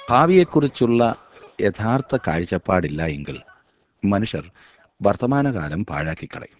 ഭാവിയെക്കുറിച്ചുള്ള യഥാർത്ഥ കാഴ്ചപ്പാടില്ല എങ്കിൽ മനുഷ്യർ വർത്തമാനകാലം പാഴാക്കിക്കളയും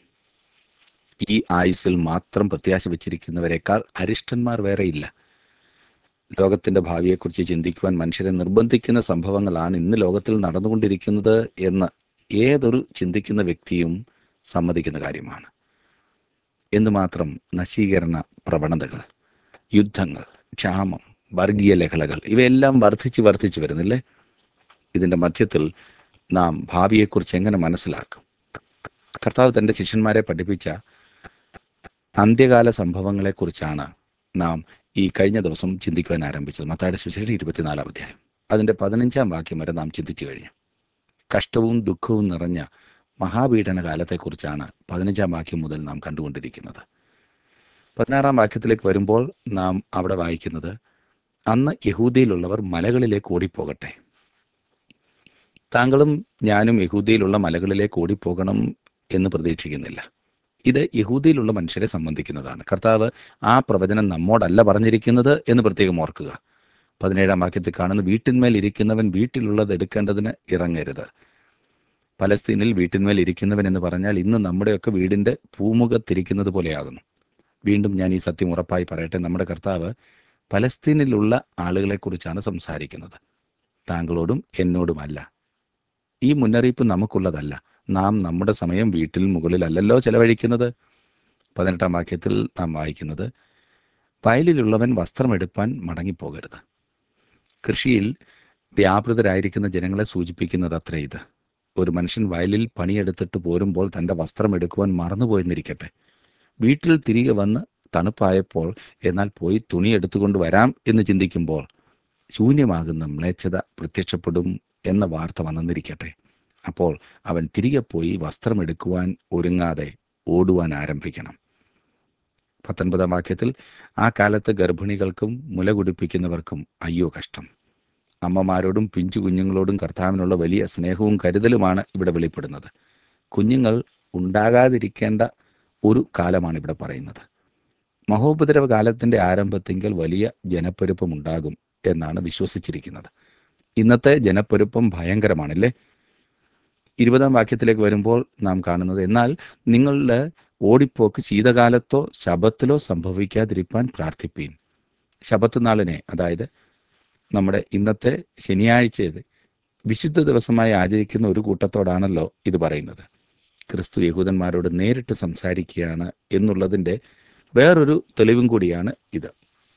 ഈ ആയുസ്സിൽ മാത്രം പ്രത്യാശ വച്ചിരിക്കുന്നവരെക്കാൾ അരിഷ്ടന്മാർ വേറെയില്ല ലോകത്തിന്റെ ഭാവിയെക്കുറിച്ച് ചിന്തിക്കുവാൻ മനുഷ്യരെ നിർബന്ധിക്കുന്ന സംഭവങ്ങളാണ് ഇന്ന് ലോകത്തിൽ നടന്നുകൊണ്ടിരിക്കുന്നത് എന്ന് ഏതൊരു ചിന്തിക്കുന്ന വ്യക്തിയും സമ്മതിക്കുന്ന കാര്യമാണ് എന്തുമാത്രം നശീകരണ പ്രവണതകൾ യുദ്ധങ്ങൾ ക്ഷാമം വർഗീയ ലഹളകൾ ഇവയെല്ലാം വർദ്ധിച്ച് വർദ്ധിച്ചു വരുന്നില്ലേ ഇതിന്റെ മധ്യത്തിൽ നാം ഭാവിയെക്കുറിച്ച് എങ്ങനെ മനസ്സിലാക്കും കർത്താവ് തന്റെ ശിഷ്യന്മാരെ പഠിപ്പിച്ച അന്ത്യകാല സംഭവങ്ങളെക്കുറിച്ചാണ് നാം ഈ കഴിഞ്ഞ ദിവസം ചിന്തിക്കുവാൻ ആരംഭിച്ചത് മത്തായുടെ സുശേഷം ഇരുപത്തിനാലാം അധ്യായം അതിന്റെ പതിനഞ്ചാം വാക്യം വരെ നാം ചിന്തിച്ചു കഴിഞ്ഞു കഷ്ടവും ദുഃഖവും നിറഞ്ഞ മഹാപീഡന കാലത്തെക്കുറിച്ചാണ് പതിനഞ്ചാം വാക്യം മുതൽ നാം കണ്ടുകൊണ്ടിരിക്കുന്നത് പതിനാറാം വാക്യത്തിലേക്ക് വരുമ്പോൾ നാം അവിടെ വായിക്കുന്നത് അന്ന് യഹൂദിയിലുള്ളവർ മലകളിലേക്ക് ഓടിപ്പോകട്ടെ താങ്കളും ഞാനും യഹൂദിയിലുള്ള മലകളിലേക്ക് ഓടിപ്പോകണം എന്ന് പ്രതീക്ഷിക്കുന്നില്ല ഇത് യഹൂദിയിലുള്ള മനുഷ്യരെ സംബന്ധിക്കുന്നതാണ് കർത്താവ് ആ പ്രവചനം നമ്മോടല്ല പറഞ്ഞിരിക്കുന്നത് എന്ന് പ്രത്യേകം ഓർക്കുക പതിനേഴാം വാക്യത്തിൽ കാണുന്ന വീട്ടിന്മേൽ ഇരിക്കുന്നവൻ വീട്ടിലുള്ളത് എടുക്കേണ്ടതിന് ഇറങ്ങരുത് പലസ്തീനിൽ വീട്ടിന്മേൽ ഇരിക്കുന്നവൻ എന്ന് പറഞ്ഞാൽ ഇന്ന് നമ്മുടെയൊക്കെ വീടിന്റെ പൂമുഖത്തിരിക്കുന്നത് പോലെയാകുന്നു വീണ്ടും ഞാൻ ഈ സത്യം ഉറപ്പായി പറയട്ടെ നമ്മുടെ കർത്താവ് പലസ്തീനിലുള്ള ആളുകളെക്കുറിച്ചാണ് സംസാരിക്കുന്നത് താങ്കളോടും എന്നോടുമല്ല ഈ മുന്നറിയിപ്പ് നമുക്കുള്ളതല്ല നാം നമ്മുടെ സമയം വീട്ടിൽ മുകളിലല്ലല്ലോ ചെലവഴിക്കുന്നത് പതിനെട്ടാം വാക്യത്തിൽ നാം വായിക്കുന്നത് വയലിലുള്ളവൻ വസ്ത്രമെടുപ്പാൻ മടങ്ങിപ്പോകരുത് കൃഷിയിൽ വ്യാപൃതരായിരിക്കുന്ന ജനങ്ങളെ സൂചിപ്പിക്കുന്നത് അത്ര ഇത് ഒരു മനുഷ്യൻ വയലിൽ പണിയെടുത്തിട്ട് പോരുമ്പോൾ തൻ്റെ വസ്ത്രം എടുക്കുവാൻ മറന്നുപോയെന്നിരിക്കട്ടെ വീട്ടിൽ തിരികെ വന്ന് തണുപ്പായപ്പോൾ എന്നാൽ പോയി തുണി എടുത്തുകൊണ്ട് വരാം എന്ന് ചിന്തിക്കുമ്പോൾ ശൂന്യമാകുന്ന മ്ലേച്ഛത പ്രത്യക്ഷപ്പെടും എന്ന വാർത്ത വന്നെന്നിരിക്കട്ടെ അപ്പോൾ അവൻ തിരികെ പോയി വസ്ത്രമെടുക്കുവാൻ ഒരുങ്ങാതെ ഓടുവാൻ ആരംഭിക്കണം പത്തൊൻപതാം വാക്യത്തിൽ ആ കാലത്ത് ഗർഭിണികൾക്കും മുല കുടിപ്പിക്കുന്നവർക്കും അയ്യോ കഷ്ടം അമ്മമാരോടും പിഞ്ചു കുഞ്ഞുങ്ങളോടും കർത്താവിനുള്ള വലിയ സ്നേഹവും കരുതലുമാണ് ഇവിടെ വെളിപ്പെടുന്നത് കുഞ്ഞുങ്ങൾ ഉണ്ടാകാതിരിക്കേണ്ട ഒരു കാലമാണ് ഇവിടെ പറയുന്നത് മഹോപദ്രവ കാലത്തിന്റെ ആരംഭത്തിങ്കൽ വലിയ ജനപ്പെരുപ്പം ഉണ്ടാകും എന്നാണ് വിശ്വസിച്ചിരിക്കുന്നത് ഇന്നത്തെ ജനപ്പെരുപ്പം ഭയങ്കരമാണല്ലേ ഇരുപതാം വാക്യത്തിലേക്ക് വരുമ്പോൾ നാം കാണുന്നത് എന്നാൽ നിങ്ങളുടെ ഓടിപ്പോക്ക് ശീതകാലത്തോ ശബത്തിലോ സംഭവിക്കാതിരിക്കാൻ പ്രാർത്ഥിപ്പീൻ ശബത്ത് നാളിനെ അതായത് നമ്മുടെ ഇന്നത്തെ ശനിയാഴ്ചയത് വിശുദ്ധ ദിവസമായി ആചരിക്കുന്ന ഒരു കൂട്ടത്തോടാണല്ലോ ഇത് പറയുന്നത് ക്രിസ്തു യഹൂദന്മാരോട് നേരിട്ട് സംസാരിക്കുകയാണ് എന്നുള്ളതിൻ്റെ വേറൊരു തെളിവും കൂടിയാണ് ഇത്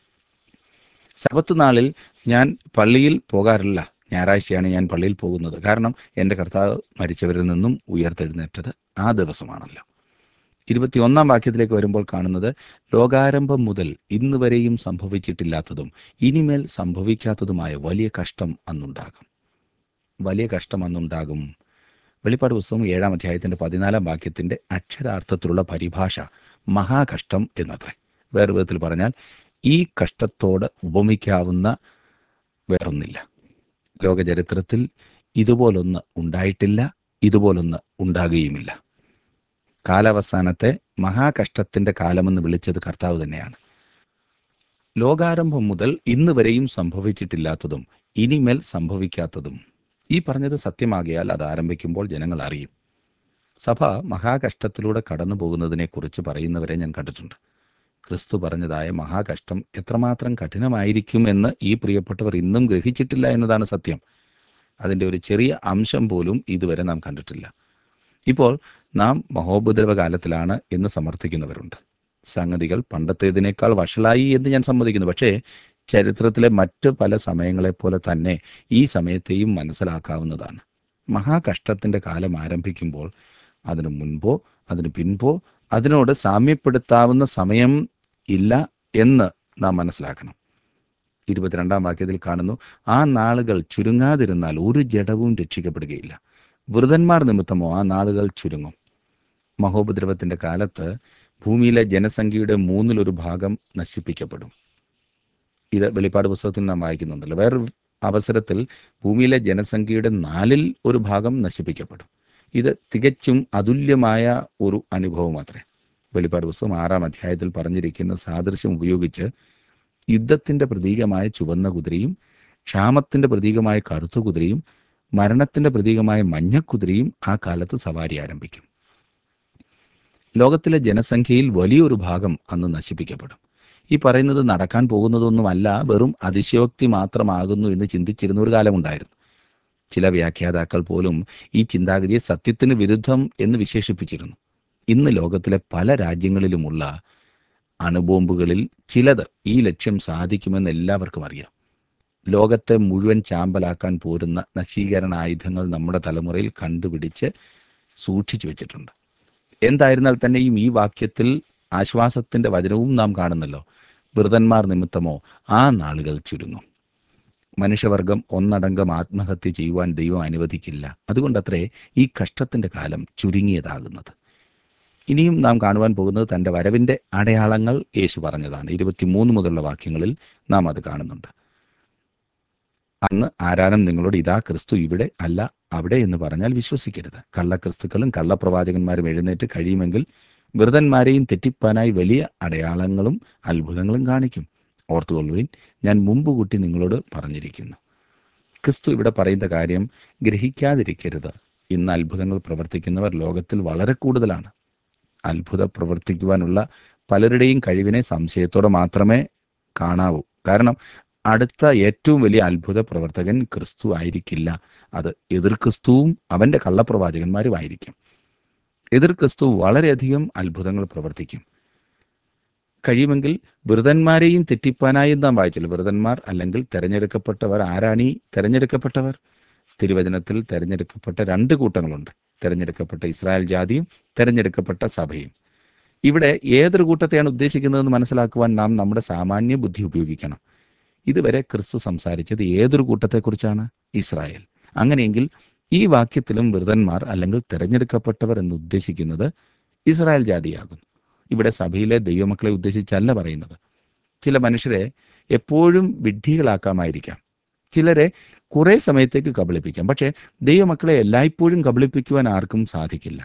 ശബത്ത് നാളിൽ ഞാൻ പള്ളിയിൽ പോകാറില്ല ഞായറാഴ്ചയാണ് ഞാൻ പള്ളിയിൽ പോകുന്നത് കാരണം എൻ്റെ കർത്താവ് മരിച്ചവരിൽ നിന്നും ഉയർത്തെഴുന്നേറ്റത് ആ ദിവസമാണല്ലോ ഇരുപത്തിയൊന്നാം വാക്യത്തിലേക്ക് വരുമ്പോൾ കാണുന്നത് ലോകാരംഭം മുതൽ ഇന്ന് വരെയും സംഭവിച്ചിട്ടില്ലാത്തതും ഇനിമേൽ സംഭവിക്കാത്തതുമായ വലിയ കഷ്ടം അന്നുണ്ടാകും വലിയ കഷ്ടം അന്നുണ്ടാകും വെളിപ്പാട് പുസ്തകം ഏഴാം അധ്യായത്തിന്റെ പതിനാലാം വാക്യത്തിന്റെ അക്ഷരാർത്ഥത്തിലുള്ള പരിഭാഷ മഹാകഷ്ടം എന്നത്രേ വേറെ വിധത്തിൽ പറഞ്ഞാൽ ഈ കഷ്ടത്തോട് ഉപമിക്കാവുന്ന വേറൊന്നില്ല ലോകചരിത്രത്തിൽ ഇതുപോലൊന്ന് ഉണ്ടായിട്ടില്ല ഇതുപോലൊന്ന് ഉണ്ടാകുകയുമില്ല കാലാവസാനത്തെ മഹാകഷ്ടത്തിന്റെ കാലമെന്ന് വിളിച്ചത് കർത്താവ് തന്നെയാണ് ലോകാരംഭം മുതൽ ഇന്ന് വരെയും സംഭവിച്ചിട്ടില്ലാത്തതും ഇനിമേൽ സംഭവിക്കാത്തതും ഈ പറഞ്ഞത് സത്യമാകിയാൽ അത് ആരംഭിക്കുമ്പോൾ ജനങ്ങൾ അറിയും സഭ മഹാകഷ്ടത്തിലൂടെ കടന്നു പോകുന്നതിനെക്കുറിച്ച് പറയുന്നവരെ ഞാൻ കണ്ടിട്ടുണ്ട് ക്രിസ്തു പറഞ്ഞതായ മഹാകഷ്ടം എത്രമാത്രം കഠിനമായിരിക്കും എന്ന് ഈ പ്രിയപ്പെട്ടവർ ഇന്നും ഗ്രഹിച്ചിട്ടില്ല എന്നതാണ് സത്യം അതിൻ്റെ ഒരു ചെറിയ അംശം പോലും ഇതുവരെ നാം കണ്ടിട്ടില്ല ഇപ്പോൾ നാം മഹോപദ്രവ കാലത്തിലാണ് എന്ന് സമർത്ഥിക്കുന്നവരുണ്ട് സംഗതികൾ പണ്ടത്തേതിനേക്കാൾ വഷളായി എന്ന് ഞാൻ സമ്മതിക്കുന്നു പക്ഷേ ചരിത്രത്തിലെ മറ്റ് പല സമയങ്ങളെപ്പോലെ തന്നെ ഈ സമയത്തെയും മനസ്സിലാക്കാവുന്നതാണ് മഹാകഷ്ടത്തിന്റെ കാലം ആരംഭിക്കുമ്പോൾ അതിനു മുൻപോ അതിനു പിൻപോ അതിനോട് സാമ്യപ്പെടുത്താവുന്ന സമയം ഇല്ല എന്ന് നാം മനസ്സിലാക്കണം ഇരുപത്തിരണ്ടാം വാക്യത്തിൽ കാണുന്നു ആ നാളുകൾ ചുരുങ്ങാതിരുന്നാൽ ഒരു ജഡവും രക്ഷിക്കപ്പെടുകയില്ല വൃതന്മാർ നിമിത്തമോ ആ നാളുകൾ ചുരുങ്ങും മഹോപദ്രവത്തിന്റെ കാലത്ത് ഭൂമിയിലെ ജനസംഖ്യയുടെ മൂന്നിലൊരു ഭാഗം നശിപ്പിക്കപ്പെടും ഇത് വെളിപ്പാട് പുസ്തകത്തിൽ നാം വായിക്കുന്നുണ്ടല്ലോ വേറൊരു അവസരത്തിൽ ഭൂമിയിലെ ജനസംഖ്യയുടെ നാലിൽ ഒരു ഭാഗം നശിപ്പിക്കപ്പെടും ഇത് തികച്ചും അതുല്യമായ ഒരു അനുഭവം അത്രേ വെളിപ്പാട് പുസ്തകം ആറാം അധ്യായത്തിൽ പറഞ്ഞിരിക്കുന്ന സാദൃശ്യം ഉപയോഗിച്ച് യുദ്ധത്തിന്റെ പ്രതീകമായ ചുവന്ന കുതിരയും ക്ഷാമത്തിന്റെ പ്രതീകമായ കറുത്ത കുതിരയും മരണത്തിന്റെ പ്രതീകമായ മഞ്ഞക്കുതിരയും ആ കാലത്ത് സവാരി ആരംഭിക്കും ലോകത്തിലെ ജനസംഖ്യയിൽ വലിയൊരു ഭാഗം അന്ന് നശിപ്പിക്കപ്പെടും ഈ പറയുന്നത് നടക്കാൻ പോകുന്നതൊന്നുമല്ല വെറും അതിശയോക്തി മാത്രമാകുന്നു എന്ന് ചിന്തിച്ചിരുന്ന ഒരു കാലമുണ്ടായിരുന്നു ചില വ്യാഖ്യാതാക്കൾ പോലും ഈ ചിന്താഗതിയെ സത്യത്തിന് വിരുദ്ധം എന്ന് വിശേഷിപ്പിച്ചിരുന്നു ഇന്ന് ലോകത്തിലെ പല രാജ്യങ്ങളിലുമുള്ള അണുബോംബുകളിൽ ചിലത് ഈ ലക്ഷ്യം സാധിക്കുമെന്ന് എല്ലാവർക്കും അറിയാം ലോകത്തെ മുഴുവൻ ചാമ്പലാക്കാൻ പോരുന്ന നശീകരണ ആയുധങ്ങൾ നമ്മുടെ തലമുറയിൽ കണ്ടുപിടിച്ച് സൂക്ഷിച്ചു വെച്ചിട്ടുണ്ട് എന്തായിരുന്നാൽ തന്നെയും ഈ വാക്യത്തിൽ ആശ്വാസത്തിന്റെ വചനവും നാം കാണുന്നല്ലോ വൃതന്മാർ നിമിത്തമോ ആ നാളുകൾ ചുരുങ്ങും മനുഷ്യവർഗം ഒന്നടങ്കം ആത്മഹത്യ ചെയ്യുവാൻ ദൈവം അനുവദിക്കില്ല അതുകൊണ്ടത്രേ ഈ കഷ്ടത്തിന്റെ കാലം ചുരുങ്ങിയതാകുന്നത് ഇനിയും നാം കാണുവാൻ പോകുന്നത് തന്റെ വരവിന്റെ അടയാളങ്ങൾ യേശു പറഞ്ഞതാണ് ഇരുപത്തിമൂന്ന് മുതലുള്ള വാക്യങ്ങളിൽ നാം അത് കാണുന്നുണ്ട് അന്ന് ആരാനും നിങ്ങളോട് ഇതാ ക്രിസ്തു ഇവിടെ അല്ല അവിടെ എന്ന് പറഞ്ഞാൽ വിശ്വസിക്കരുത് കള്ളക്രിസ്തുക്കളും കള്ളപ്രവാചകന്മാരും എഴുന്നേറ്റ് കഴിയുമെങ്കിൽ വൃതന്മാരെയും തെറ്റിപ്പാനായി വലിയ അടയാളങ്ങളും അത്ഭുതങ്ങളും കാണിക്കും ഓർത്തുകൊള്ളുവിൻ ഞാൻ മുമ്പ് കൂട്ടി നിങ്ങളോട് പറഞ്ഞിരിക്കുന്നു ക്രിസ്തു ഇവിടെ പറയുന്ന കാര്യം ഗ്രഹിക്കാതിരിക്കരുത് ഇന്ന് അത്ഭുതങ്ങൾ പ്രവർത്തിക്കുന്നവർ ലോകത്തിൽ വളരെ കൂടുതലാണ് അത്ഭുത പ്രവർത്തിക്കുവാനുള്ള പലരുടെയും കഴിവിനെ സംശയത്തോടെ മാത്രമേ കാണാവൂ കാരണം അടുത്ത ഏറ്റവും വലിയ അത്ഭുത പ്രവർത്തകൻ ക്രിസ്തു ആയിരിക്കില്ല അത് എതിർ ക്രിസ്തുവും അവന്റെ കള്ളപ്രവാചകന്മാരും ആയിരിക്കും എതിർ ക്രിസ്തു വളരെയധികം അത്ഭുതങ്ങൾ പ്രവർത്തിക്കും കഴിയുമെങ്കിൽ വൃതന്മാരെയും തെറ്റിപ്പാനായി നാം വായിച്ചില്ല വൃതന്മാർ അല്ലെങ്കിൽ തെരഞ്ഞെടുക്കപ്പെട്ടവർ ആരാണ് ഈ തെരഞ്ഞെടുക്കപ്പെട്ടവർ തിരുവചനത്തിൽ തെരഞ്ഞെടുക്കപ്പെട്ട രണ്ട് കൂട്ടങ്ങളുണ്ട് തെരഞ്ഞെടുക്കപ്പെട്ട ഇസ്രായേൽ ജാതിയും തെരഞ്ഞെടുക്കപ്പെട്ട സഭയും ഇവിടെ ഏതൊരു കൂട്ടത്തെയാണ് ഉദ്ദേശിക്കുന്നതെന്ന് മനസ്സിലാക്കുവാൻ നാം നമ്മുടെ സാമാന്യ ബുദ്ധി ഉപയോഗിക്കണം ഇതുവരെ ക്രിസ്തു സംസാരിച്ചത് ഏതൊരു കൂട്ടത്തെക്കുറിച്ചാണ് ഇസ്രായേൽ അങ്ങനെയെങ്കിൽ ഈ വാക്യത്തിലും വൃതന്മാർ അല്ലെങ്കിൽ തിരഞ്ഞെടുക്കപ്പെട്ടവർ എന്ന് ഉദ്ദേശിക്കുന്നത് ഇസ്രായേൽ ജാതിയാകുന്നു ഇവിടെ സഭയിലെ ദൈവമക്കളെ ഉദ്ദേശിച്ചല്ല പറയുന്നത് ചില മനുഷ്യരെ എപ്പോഴും വിഡ്ഢികളാക്കാമായിരിക്കാം ചിലരെ കുറെ സമയത്തേക്ക് കബളിപ്പിക്കാം പക്ഷേ ദൈവമക്കളെ എല്ലായ്പ്പോഴും കബളിപ്പിക്കുവാൻ ആർക്കും സാധിക്കില്ല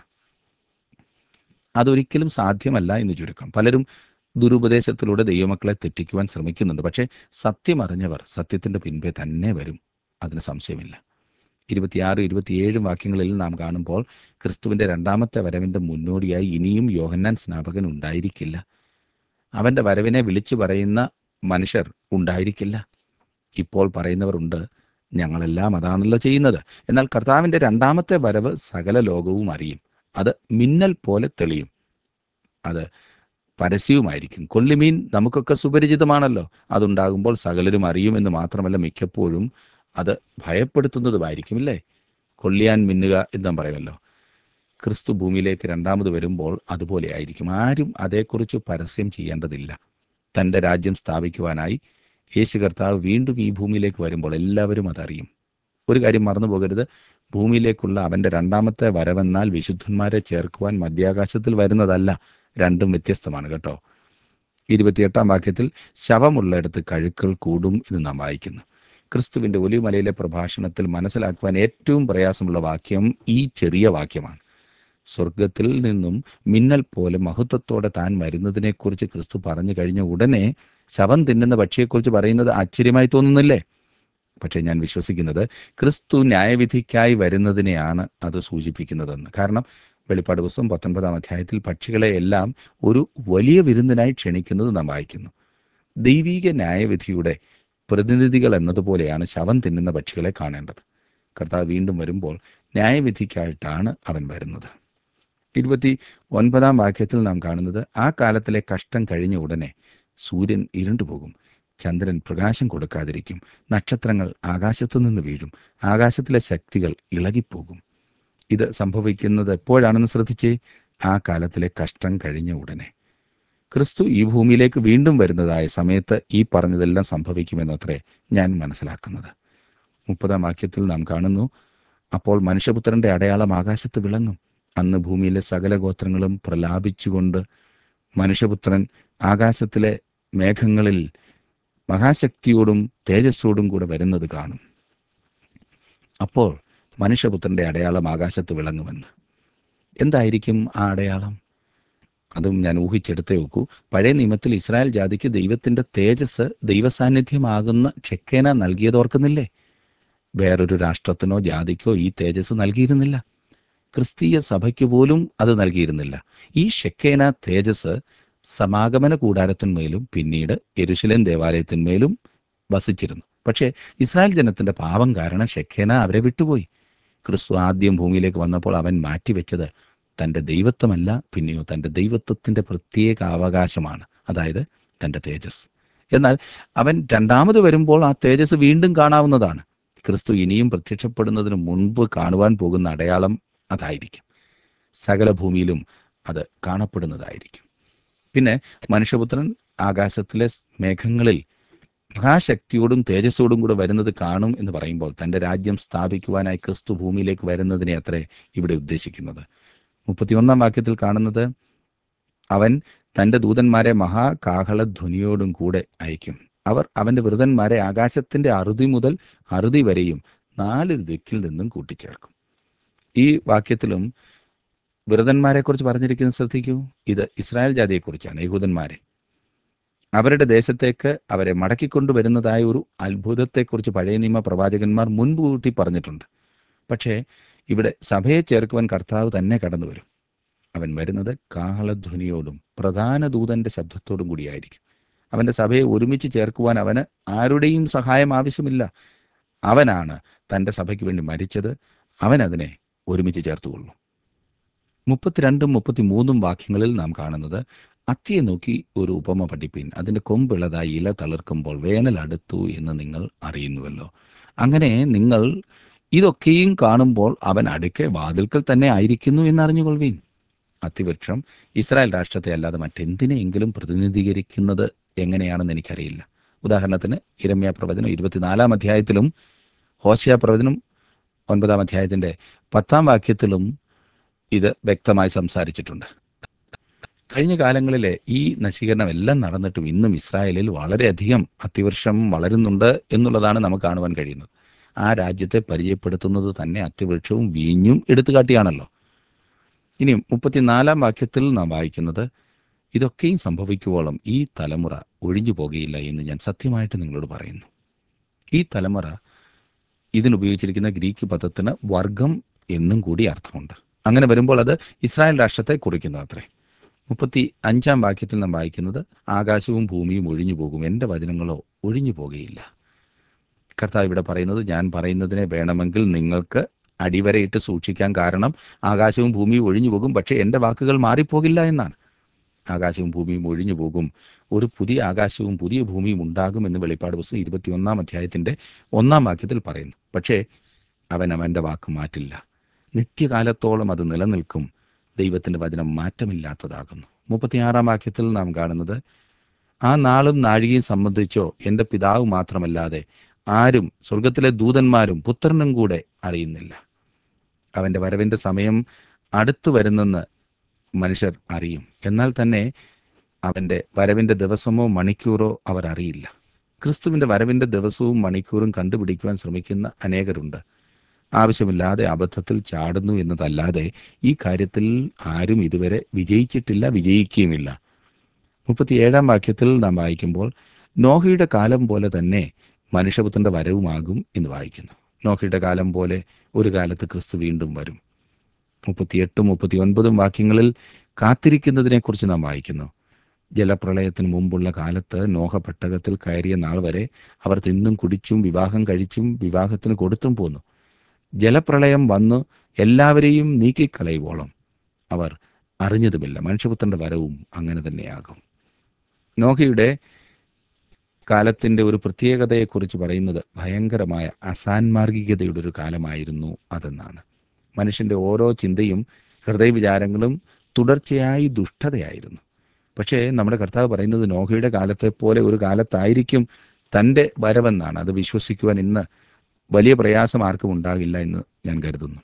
അതൊരിക്കലും സാധ്യമല്ല എന്ന് ചുരുക്കം പലരും ദുരുപദേശത്തിലൂടെ ദൈവമക്കളെ തെറ്റിക്കുവാൻ ശ്രമിക്കുന്നുണ്ട് പക്ഷേ സത്യം അറിഞ്ഞവർ സത്യത്തിന്റെ പിൻപേ തന്നെ വരും അതിന് സംശയമില്ല ഇരുപത്തിയാറ് ഇരുപത്തിയേഴും വാക്യങ്ങളിൽ നാം കാണുമ്പോൾ ക്രിസ്തുവിന്റെ രണ്ടാമത്തെ വരവിന്റെ മുന്നോടിയായി ഇനിയും യോഹന്നാൻ സ്നാപകൻ ഉണ്ടായിരിക്കില്ല അവന്റെ വരവിനെ വിളിച്ചു പറയുന്ന മനുഷ്യർ ഉണ്ടായിരിക്കില്ല ഇപ്പോൾ പറയുന്നവരുണ്ട് ഞങ്ങളെല്ലാം അതാണല്ലോ ചെയ്യുന്നത് എന്നാൽ കർത്താവിന്റെ രണ്ടാമത്തെ വരവ് സകല ലോകവും അറിയും അത് മിന്നൽ പോലെ തെളിയും അത് പരസ്യവുമായിരിക്കും കൊള്ളിമീൻ നമുക്കൊക്കെ സുപരിചിതമാണല്ലോ അതുണ്ടാകുമ്പോൾ സകലരും അറിയുമെന്ന് മാത്രമല്ല മിക്കപ്പോഴും അത് ഭയപ്പെടുത്തുന്നതുമായിരിക്കും ഇല്ലേ കൊള്ളിയാൻ മിന്നുക എന്ന് പറയുമല്ലോ ക്രിസ്തു ഭൂമിയിലേക്ക് രണ്ടാമത് വരുമ്പോൾ അതുപോലെ ആയിരിക്കും ആരും അതേക്കുറിച്ച് പരസ്യം ചെയ്യേണ്ടതില്ല തൻ്റെ രാജ്യം സ്ഥാപിക്കുവാനായി യേശു കർത്താവ് വീണ്ടും ഈ ഭൂമിയിലേക്ക് വരുമ്പോൾ എല്ലാവരും അതറിയും ഒരു കാര്യം മറന്നു പോകരുത് ഭൂമിയിലേക്കുള്ള അവൻ്റെ രണ്ടാമത്തെ വരവെന്നാൽ വിശുദ്ധന്മാരെ ചേർക്കുവാൻ മധ്യാകാശത്തിൽ വരുന്നതല്ല രണ്ടും വ്യത്യസ്തമാണ് കേട്ടോ ഇരുപത്തിയെട്ടാം വാക്യത്തിൽ ശവമുള്ളയിടത്ത് കഴുക്കൾ കൂടും എന്ന് നാം വായിക്കുന്നു ക്രിസ്തുവിന്റെ ഒലിമലയിലെ പ്രഭാഷണത്തിൽ മനസ്സിലാക്കുവാൻ ഏറ്റവും പ്രയാസമുള്ള വാക്യം ഈ ചെറിയ വാക്യമാണ് സ്വർഗത്തിൽ നിന്നും മിന്നൽ പോലെ മഹത്വത്തോടെ താൻ വരുന്നതിനെക്കുറിച്ച് ക്രിസ്തു പറഞ്ഞു കഴിഞ്ഞ ഉടനെ ശവം തിന്നുന്ന പക്ഷിയെക്കുറിച്ച് പറയുന്നത് ആശ്ചര്യമായി തോന്നുന്നില്ലേ പക്ഷേ ഞാൻ വിശ്വസിക്കുന്നത് ക്രിസ്തു ന്യായവിധിക്കായി വരുന്നതിനെയാണ് അത് സൂചിപ്പിക്കുന്നതെന്ന് കാരണം വെളിപ്പാട് പുസ്തകം പത്തൊൻപതാം അധ്യായത്തിൽ പക്ഷികളെ എല്ലാം ഒരു വലിയ വിരുന്നിനായി ക്ഷണിക്കുന്നത് നാം വായിക്കുന്നു ദൈവീക ന്യായവിധിയുടെ പ്രതിനിധികൾ എന്നതുപോലെയാണ് ശവം തിന്നുന്ന പക്ഷികളെ കാണേണ്ടത് കർത്താവ് വീണ്ടും വരുമ്പോൾ ന്യായവിധിക്കായിട്ടാണ് അവൻ വരുന്നത് ഇരുപത്തി ഒൻപതാം വാക്യത്തിൽ നാം കാണുന്നത് ആ കാലത്തിലെ കഷ്ടം കഴിഞ്ഞ ഉടനെ സൂര്യൻ ഇരുണ്ടുപോകും ചന്ദ്രൻ പ്രകാശം കൊടുക്കാതിരിക്കും നക്ഷത്രങ്ങൾ ആകാശത്തു നിന്ന് വീഴും ആകാശത്തിലെ ശക്തികൾ ഇളകിപ്പോകും ഇത് സംഭവിക്കുന്നത് എപ്പോഴാണെന്ന് ശ്രദ്ധിച്ചേ ആ കാലത്തിലെ കഷ്ടം കഴിഞ്ഞ ഉടനെ ക്രിസ്തു ഈ ഭൂമിയിലേക്ക് വീണ്ടും വരുന്നതായ സമയത്ത് ഈ പറഞ്ഞതെല്ലാം സംഭവിക്കുമെന്നത്രേ ഞാൻ മനസ്സിലാക്കുന്നത് മുപ്പതാം വാക്യത്തിൽ നാം കാണുന്നു അപ്പോൾ മനുഷ്യപുത്രന്റെ അടയാളം ആകാശത്ത് വിളങ്ങും അന്ന് ഭൂമിയിലെ സകല ഗോത്രങ്ങളും പ്രലാപിച്ചുകൊണ്ട് മനുഷ്യപുത്രൻ ആകാശത്തിലെ മേഘങ്ങളിൽ മഹാശക്തിയോടും തേജസ്സോടും കൂടെ വരുന്നത് കാണും അപ്പോൾ മനുഷ്യപുത്രന്റെ അടയാളം ആകാശത്ത് വിളങ്ങുമെന്ന് എന്തായിരിക്കും ആ അടയാളം അതും ഞാൻ ഊഹിച്ചെടുത്തേ നോക്കൂ പഴയ നിയമത്തിൽ ഇസ്രായേൽ ജാതിക്ക് ദൈവത്തിന്റെ തേജസ് ദൈവസാന്നിധ്യമാകുന്ന ഷെക്കേന നൽകിയതോർക്കുന്നില്ലേ വേറൊരു രാഷ്ട്രത്തിനോ ജാതിക്കോ ഈ തേജസ് നൽകിയിരുന്നില്ല ക്രിസ്തീയ സഭയ്ക്ക് പോലും അത് നൽകിയിരുന്നില്ല ഈ ഷെക്കേന തേജസ് സമാഗമന കൂടാരത്തിന്മേലും പിന്നീട് യെരുശലേം ദേവാലയത്തിന്മേലും വസിച്ചിരുന്നു പക്ഷേ ഇസ്രായേൽ ജനത്തിന്റെ പാപം കാരണം ഷെക്കേന അവരെ വിട്ടുപോയി ക്രിസ്തു ആദ്യം ഭൂമിയിലേക്ക് വന്നപ്പോൾ അവൻ മാറ്റിവെച്ചത് തൻ്റെ ദൈവത്വമല്ല പിന്നെയോ തൻ്റെ ദൈവത്വത്തിൻ്റെ പ്രത്യേക അവകാശമാണ് അതായത് തൻ്റെ തേജസ് എന്നാൽ അവൻ രണ്ടാമത് വരുമ്പോൾ ആ തേജസ് വീണ്ടും കാണാവുന്നതാണ് ക്രിസ്തു ഇനിയും പ്രത്യക്ഷപ്പെടുന്നതിന് മുൻപ് കാണുവാൻ പോകുന്ന അടയാളം അതായിരിക്കും സകല ഭൂമിയിലും അത് കാണപ്പെടുന്നതായിരിക്കും പിന്നെ മനുഷ്യപുത്രൻ ആകാശത്തിലെ മേഘങ്ങളിൽ മഹാശക്തിയോടും തേജസ്സോടും കൂടെ വരുന്നത് കാണും എന്ന് പറയുമ്പോൾ തൻ്റെ രാജ്യം സ്ഥാപിക്കുവാനായി ക്രിസ്തു ഭൂമിയിലേക്ക് വരുന്നതിനെ അത്രേ ഇവിടെ ഉദ്ദേശിക്കുന്നത് മുപ്പത്തിയൊന്നാം വാക്യത്തിൽ കാണുന്നത് അവൻ തൻ്റെ ദൂതന്മാരെ മഹാകാഹളധ്വനിയോടും കൂടെ അയക്കും അവർ അവൻ്റെ വൃതന്മാരെ ആകാശത്തിൻ്റെ അറുതി മുതൽ അറുതി വരെയും നാല് ദിക്കിൽ നിന്നും കൂട്ടിച്ചേർക്കും ഈ വാക്യത്തിലും വൃതന്മാരെക്കുറിച്ച് പറഞ്ഞിരിക്കുന്നത് ശ്രദ്ധിക്കൂ ഇത് ഇസ്രായേൽ ജാതിയെക്കുറിച്ചാണ് യഹൂദന്മാരെ അവരുടെ ദേശത്തേക്ക് അവരെ മടക്കിക്കൊണ്ടുവരുന്നതായ ഒരു അത്ഭുതത്തെക്കുറിച്ച് പഴയ നിയമ പ്രവാചകന്മാർ മുൻകൂട്ടി പറഞ്ഞിട്ടുണ്ട് പക്ഷേ ഇവിടെ സഭയെ ചേർക്കുവാൻ കർത്താവ് തന്നെ കടന്നു വരും അവൻ വരുന്നത് കാഹളധ്വനിയോടും പ്രധാന ദൂതന്റെ ശബ്ദത്തോടും കൂടിയായിരിക്കും അവന്റെ സഭയെ ഒരുമിച്ച് ചേർക്കുവാൻ അവന് ആരുടെയും സഹായം ആവശ്യമില്ല അവനാണ് തൻ്റെ സഭയ്ക്ക് വേണ്ടി മരിച്ചത് അവൻ അതിനെ ഒരുമിച്ച് ചേർത്തുകൊള്ളും മുപ്പത്തിരണ്ടും മുപ്പത്തിമൂന്നും വാക്യങ്ങളിൽ നാം കാണുന്നത് അത്തിയെ നോക്കി ഒരു ഉപമ പഠിപ്പിൻ അതിൻ്റെ കൊമ്പിളതായി ഇല തളിർക്കുമ്പോൾ വേനൽ അടുത്തു എന്ന് നിങ്ങൾ അറിയുന്നുവല്ലോ അങ്ങനെ നിങ്ങൾ ഇതൊക്കെയും കാണുമ്പോൾ അവൻ അടുക്കെ വാതിൽക്കൽ തന്നെ ആയിരിക്കുന്നു എന്നറിഞ്ഞുകൊള്ളുവീൻ അത്തിവൃക്ഷം ഇസ്രായേൽ രാഷ്ട്രത്തെ അല്ലാതെ മറ്റെന്തിനെയെങ്കിലും പ്രതിനിധീകരിക്കുന്നത് എങ്ങനെയാണെന്ന് എനിക്കറിയില്ല ഉദാഹരണത്തിന് ഇരമ്യ പ്രവചനം ഇരുപത്തിനാലാം അധ്യായത്തിലും ഹോശയ പ്രവചനം ഒൻപതാം അധ്യായത്തിന്റെ പത്താം വാക്യത്തിലും ഇത് വ്യക്തമായി സംസാരിച്ചിട്ടുണ്ട് കഴിഞ്ഞ കാലങ്ങളിലെ ഈ നശീകരണം എല്ലാം നടന്നിട്ടും ഇന്നും ഇസ്രായേലിൽ വളരെയധികം അത്തിവൃക്ഷം വളരുന്നുണ്ട് എന്നുള്ളതാണ് നമുക്ക് കാണുവാൻ കഴിയുന്നത് ആ രാജ്യത്തെ പരിചയപ്പെടുത്തുന്നത് തന്നെ അത്തിവൃക്ഷവും വീഞ്ഞും എടുത്തുകാട്ടിയാണല്ലോ ഇനി മുപ്പത്തിനാലാം വാക്യത്തിൽ നാം വായിക്കുന്നത് ഇതൊക്കെയും സംഭവിക്കുവോളം ഈ തലമുറ ഒഴിഞ്ഞു പോകുകയില്ല എന്ന് ഞാൻ സത്യമായിട്ട് നിങ്ങളോട് പറയുന്നു ഈ തലമുറ ഇതിനുപയോഗിച്ചിരിക്കുന്ന ഗ്രീക്ക് പദത്തിന് വർഗം എന്നും കൂടി അർത്ഥമുണ്ട് അങ്ങനെ വരുമ്പോൾ അത് ഇസ്രായേൽ രാഷ്ട്രത്തെ കുറിക്കുന്നു അത്രേ മുപ്പത്തി അഞ്ചാം വാക്യത്തിൽ നാം വായിക്കുന്നത് ആകാശവും ഭൂമിയും ഒഴിഞ്ഞു പോകും എൻ്റെ വചനങ്ങളോ ഒഴിഞ്ഞു പോകുകയില്ല കർത്താവ് ഇവിടെ പറയുന്നത് ഞാൻ പറയുന്നതിനെ വേണമെങ്കിൽ നിങ്ങൾക്ക് അടിവരയിട്ട് സൂക്ഷിക്കാൻ കാരണം ആകാശവും ഭൂമിയും ഒഴിഞ്ഞു പോകും പക്ഷേ എൻ്റെ വാക്കുകൾ മാറിപ്പോകില്ല എന്നാണ് ആകാശവും ഭൂമിയും ഒഴിഞ്ഞു പോകും ഒരു പുതിയ ആകാശവും പുതിയ ഭൂമിയും ഉണ്ടാകും എന്ന് വെളിപ്പാട് പുസ്തകം ഇരുപത്തിയൊന്നാം അധ്യായത്തിൻ്റെ ഒന്നാം വാക്യത്തിൽ പറയുന്നു പക്ഷേ അവൻ അവൻ്റെ വാക്ക് മാറ്റില്ല നിത്യകാലത്തോളം അത് നിലനിൽക്കും ദൈവത്തിൻ്റെ വചനം മാറ്റമില്ലാത്തതാകുന്നു മുപ്പത്തിയാറാം വാക്യത്തിൽ നാം കാണുന്നത് ആ നാളും നാഴികയും സംബന്ധിച്ചോ എൻ്റെ പിതാവ് മാത്രമല്ലാതെ ആരും സ്വർഗത്തിലെ ദൂതന്മാരും പുത്രനും കൂടെ അറിയുന്നില്ല അവൻ്റെ വരവിൻ്റെ സമയം അടുത്തു വരുന്നെന്ന് മനുഷ്യർ അറിയും എന്നാൽ തന്നെ അവൻ്റെ വരവിൻ്റെ ദിവസമോ മണിക്കൂറോ അവർ അറിയില്ല ക്രിസ്തുവിൻ്റെ വരവിൻ്റെ ദിവസവും മണിക്കൂറും കണ്ടുപിടിക്കുവാൻ ശ്രമിക്കുന്ന അനേകരുണ്ട് ആവശ്യമില്ലാതെ അബദ്ധത്തിൽ ചാടുന്നു എന്നതല്ലാതെ ഈ കാര്യത്തിൽ ആരും ഇതുവരെ വിജയിച്ചിട്ടില്ല വിജയിക്കുകയുമില്ല മുപ്പത്തിയേഴാം വാക്യത്തിൽ നാം വായിക്കുമ്പോൾ നോഹയുടെ കാലം പോലെ തന്നെ മനുഷ്യപുത്രന്റെ വരവുമാകും എന്ന് വായിക്കുന്നു നോഹയുടെ കാലം പോലെ ഒരു കാലത്ത് ക്രിസ്തു വീണ്ടും വരും മുപ്പത്തിയെട്ടും മുപ്പത്തി ഒൻപതും വാക്യങ്ങളിൽ കാത്തിരിക്കുന്നതിനെക്കുറിച്ച് നാം വായിക്കുന്നു ജലപ്രളയത്തിന് മുമ്പുള്ള കാലത്ത് നോഹ പെട്ടകത്തിൽ കയറിയ നാൾ വരെ അവർ തിന്നും കുടിച്ചും വിവാഹം കഴിച്ചും വിവാഹത്തിന് കൊടുത്തും പോന്നു ജലപ്രളയം വന്ന് എല്ലാവരെയും നീക്കിക്കളയുവോളം അവർ അറിഞ്ഞതുമില്ല മനുഷ്യപുത്രന്റെ വരവും അങ്ങനെ തന്നെയാകും നോഹയുടെ കാലത്തിൻ്റെ ഒരു പ്രത്യേകതയെക്കുറിച്ച് പറയുന്നത് ഭയങ്കരമായ അസാൻമാർഗികതയുടെ ഒരു കാലമായിരുന്നു അതെന്നാണ് മനുഷ്യൻ്റെ ഓരോ ചിന്തയും ഹൃദയവിചാരങ്ങളും തുടർച്ചയായി ദുഷ്ടതയായിരുന്നു പക്ഷേ നമ്മുടെ കർത്താവ് പറയുന്നത് നോഹയുടെ കാലത്തെ പോലെ ഒരു കാലത്തായിരിക്കും തൻ്റെ വരവെന്നാണ് അത് വിശ്വസിക്കുവാൻ ഇന്ന് വലിയ പ്രയാസം ആർക്കും ഉണ്ടാകില്ല എന്ന് ഞാൻ കരുതുന്നു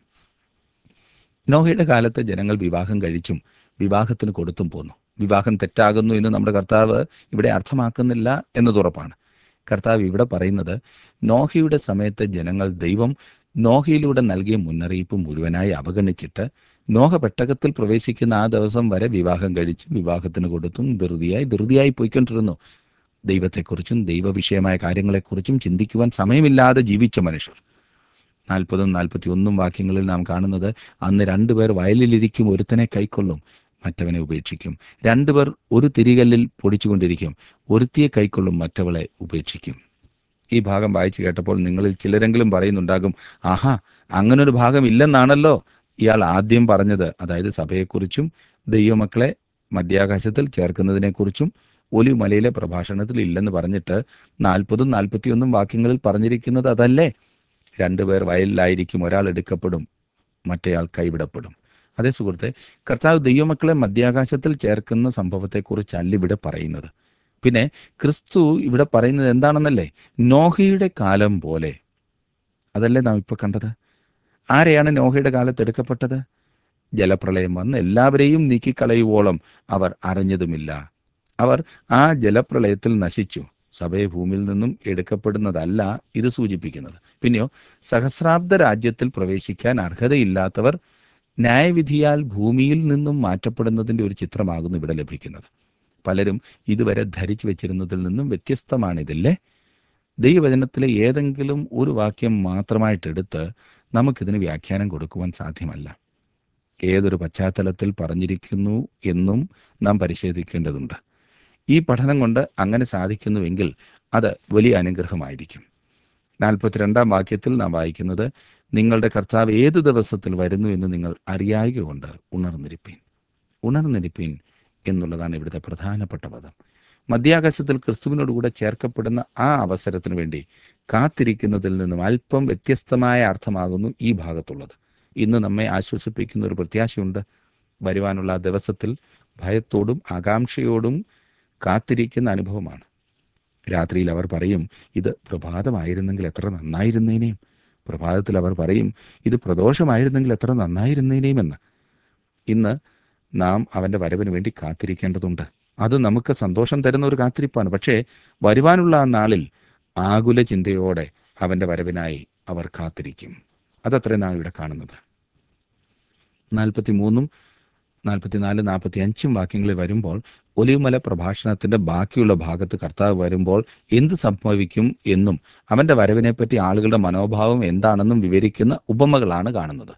നോഹയുടെ കാലത്ത് ജനങ്ങൾ വിവാഹം കഴിച്ചും വിവാഹത്തിന് കൊടുത്തും പോന്നു വിവാഹം തെറ്റാകുന്നു എന്ന് നമ്മുടെ കർത്താവ് ഇവിടെ അർത്ഥമാക്കുന്നില്ല എന്നത് ഉറപ്പാണ് കർത്താവ് ഇവിടെ പറയുന്നത് നോഹയുടെ സമയത്ത് ജനങ്ങൾ ദൈവം നോഹയിലൂടെ നൽകിയ മുന്നറിയിപ്പ് മുഴുവനായി അവഗണിച്ചിട്ട് നോഹ പെട്ടകത്തിൽ പ്രവേശിക്കുന്ന ആ ദിവസം വരെ വിവാഹം കഴിച്ചും വിവാഹത്തിന് കൊടുത്തും ധൃതിയായി ധൃതിയായി പോയിക്കൊണ്ടിരുന്നു ദൈവത്തെക്കുറിച്ചും ദൈവവിഷയമായ കാര്യങ്ങളെക്കുറിച്ചും ചിന്തിക്കുവാൻ സമയമില്ലാതെ ജീവിച്ച മനുഷ്യർ നാൽപ്പതും നാൽപ്പത്തി ഒന്നും വാക്യങ്ങളിൽ നാം കാണുന്നത് അന്ന് രണ്ടുപേർ വയലിലിരിക്കും ഒരുത്തനെ കൈക്കൊള്ളും മറ്റവനെ ഉപേക്ഷിക്കും രണ്ടുപേർ ഒരു തിരികല്ലിൽ പൊടിച്ചുകൊണ്ടിരിക്കും ഒരുത്തിയെ കൈക്കൊള്ളും മറ്റവളെ ഉപേക്ഷിക്കും ഈ ഭാഗം വായിച്ചു കേട്ടപ്പോൾ നിങ്ങളിൽ ചിലരെങ്കിലും പറയുന്നുണ്ടാകും ആഹാ അങ്ങനൊരു ഭാഗം ഇല്ലെന്നാണല്ലോ ഇയാൾ ആദ്യം പറഞ്ഞത് അതായത് സഭയെക്കുറിച്ചും ദൈവമക്കളെ മധ്യാകാശത്തിൽ ചേർക്കുന്നതിനെക്കുറിച്ചും ഒലിമലയിലെ പ്രഭാഷണത്തിൽ ഇല്ലെന്ന് പറഞ്ഞിട്ട് നാൽപ്പതും നാൽപ്പത്തിയൊന്നും വാക്യങ്ങളിൽ പറഞ്ഞിരിക്കുന്നത് അതല്ലേ രണ്ടുപേർ വയലിലായിരിക്കും ഒരാൾ എടുക്കപ്പെടും മറ്റേയാൾ കൈവിടപ്പെടും അതേ സുഹൃത്തെ കർത്താവ് ദൈവമക്കളെ മധ്യാകാശത്തിൽ ചേർക്കുന്ന സംഭവത്തെക്കുറിച്ചല്ല ഇവിടെ പറയുന്നത് പിന്നെ ക്രിസ്തു ഇവിടെ പറയുന്നത് എന്താണെന്നല്ലേ നോഹയുടെ കാലം പോലെ അതല്ലേ നാം ഇപ്പൊ കണ്ടത് ആരെയാണ് നോഹയുടെ കാലത്ത് എടുക്കപ്പെട്ടത് ജലപ്രളയം വന്ന് എല്ലാവരെയും നീക്കിക്കളയുവോളം അവർ അറിഞ്ഞതുമില്ല അവർ ആ ജലപ്രളയത്തിൽ നശിച്ചു സഭയെ ഭൂമിയിൽ നിന്നും എടുക്കപ്പെടുന്നതല്ല ഇത് സൂചിപ്പിക്കുന്നത് പിന്നെയോ സഹസ്രാബ്ദ രാജ്യത്തിൽ പ്രവേശിക്കാൻ അർഹതയില്ലാത്തവർ ന്യായവിധിയാൽ ഭൂമിയിൽ നിന്നും മാറ്റപ്പെടുന്നതിൻ്റെ ഒരു ചിത്രമാകുന്നു ഇവിടെ ലഭിക്കുന്നത് പലരും ഇതുവരെ ധരിച്ചു വെച്ചിരുന്നതിൽ നിന്നും വ്യത്യസ്തമാണിതല്ലേ ദൈവവചനത്തിലെ ഏതെങ്കിലും ഒരു വാക്യം മാത്രമായിട്ടെടുത്ത് നമുക്കിതിന് വ്യാഖ്യാനം കൊടുക്കുവാൻ സാധ്യമല്ല ഏതൊരു പശ്ചാത്തലത്തിൽ പറഞ്ഞിരിക്കുന്നു എന്നും നാം പരിശോധിക്കേണ്ടതുണ്ട് ഈ പഠനം കൊണ്ട് അങ്ങനെ സാധിക്കുന്നുവെങ്കിൽ അത് വലിയ അനുഗ്രഹമായിരിക്കും നാൽപ്പത്തിരണ്ടാം വാക്യത്തിൽ നാം വായിക്കുന്നത് നിങ്ങളുടെ കർത്താവ് ഏത് ദിവസത്തിൽ വരുന്നു എന്ന് നിങ്ങൾ അറിയായക കൊണ്ട് ഉണർന്നിരിപ്പീൻ ഉണർന്നിരിപ്പീൻ എന്നുള്ളതാണ് ഇവിടുത്തെ പ്രധാനപ്പെട്ട പദം മധ്യാകാശത്തിൽ ക്രിസ്തുവിനോടുകൂടെ ചേർക്കപ്പെടുന്ന ആ അവസരത്തിനു വേണ്ടി കാത്തിരിക്കുന്നതിൽ നിന്നും അല്പം വ്യത്യസ്തമായ അർത്ഥമാകുന്നു ഈ ഭാഗത്തുള്ളത് ഇന്ന് നമ്മെ ആശ്വസിപ്പിക്കുന്ന ഒരു പ്രത്യാശയുണ്ട് വരുവാനുള്ള ആ ദിവസത്തിൽ ഭയത്തോടും ആകാംക്ഷയോടും കാത്തിരിക്കുന്ന അനുഭവമാണ് രാത്രിയിൽ അവർ പറയും ഇത് പ്രഭാതമായിരുന്നെങ്കിൽ എത്ര നന്നായിരുന്നേനേയും പ്രഭാതത്തിൽ അവർ പറയും ഇത് പ്രദോഷമായിരുന്നെങ്കിൽ എത്ര നന്നായിരുന്നേനേയും എന്ന് ഇന്ന് നാം അവൻ്റെ വരവിന് വേണ്ടി കാത്തിരിക്കേണ്ടതുണ്ട് അത് നമുക്ക് സന്തോഷം തരുന്ന ഒരു കാത്തിരിപ്പാണ് പക്ഷേ വരുവാനുള്ള ആ നാളിൽ ആകുല ചിന്തയോടെ അവൻ്റെ വരവിനായി അവർ കാത്തിരിക്കും അതത്രേ നാം ഇവിടെ കാണുന്നത് നാൽപ്പത്തി മൂന്നും നാൽപ്പത്തിനാല് നാൽപ്പത്തി അഞ്ചും വാക്യങ്ങളിൽ വരുമ്പോൾ ഒലിവുമല പ്രഭാഷണത്തിന്റെ ബാക്കിയുള്ള ഭാഗത്ത് കർത്താവ് വരുമ്പോൾ എന്ത് സംഭവിക്കും എന്നും അവന്റെ വരവിനെപ്പറ്റി ആളുകളുടെ മനോഭാവം എന്താണെന്നും വിവരിക്കുന്ന ഉപമകളാണ് കാണുന്നത്